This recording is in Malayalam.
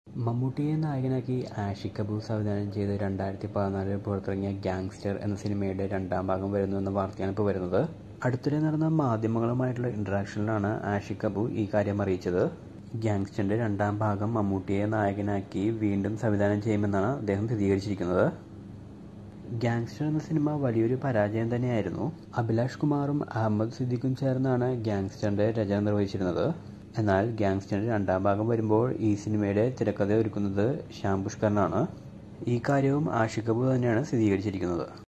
മമ്മൂട്ടിയെ നായകനാക്കി ആഷിഖ് കപൂർ സംവിധാനം ചെയ്ത് രണ്ടായിരത്തി പതിനാലിൽ പുറത്തിറങ്ങിയ ഗ്യാങ്സ്റ്റർ എന്ന സിനിമയുടെ രണ്ടാം ഭാഗം വരുന്നു എന്ന വാർത്തയാണ് ഇപ്പോൾ വരുന്നത് അടുത്തിടെ നടന്ന മാധ്യമങ്ങളുമായിട്ടുള്ള ഇൻട്രാക്ഷനിലാണ് ആഷിഖ് കപൂർ ഈ കാര്യം അറിയിച്ചത് ഗ്യാങ്സ്റ്ററിന്റെ രണ്ടാം ഭാഗം മമ്മൂട്ടിയെ നായകനാക്കി വീണ്ടും സംവിധാനം ചെയ്യുമെന്നാണ് അദ്ദേഹം സ്ഥിരീകരിച്ചിരിക്കുന്നത് ഗ്യാങ്സ്റ്റർ എന്ന സിനിമ വലിയൊരു പരാജയം തന്നെയായിരുന്നു അഭിലാഷ് കുമാറും അഹമ്മദ് സിദ്ദിഖും ചേർന്നാണ് ഗ്യാങ്സ്റ്ററിന്റെ രചന നിർവഹിച്ചിരുന്നത് എന്നാൽ ഗ്യാങ്സ്റ്ററിന്റെ രണ്ടാം ഭാഗം വരുമ്പോൾ ഈ സിനിമയുടെ തിരക്കഥ ഒരുക്കുന്നത് ശ്യാം പുഷ്കറിനാണ് ഈ കാര്യവും ആഷിഖ് കപൂർ തന്നെയാണ് സ്ഥിരീകരിച്ചിരിക്കുന്നത്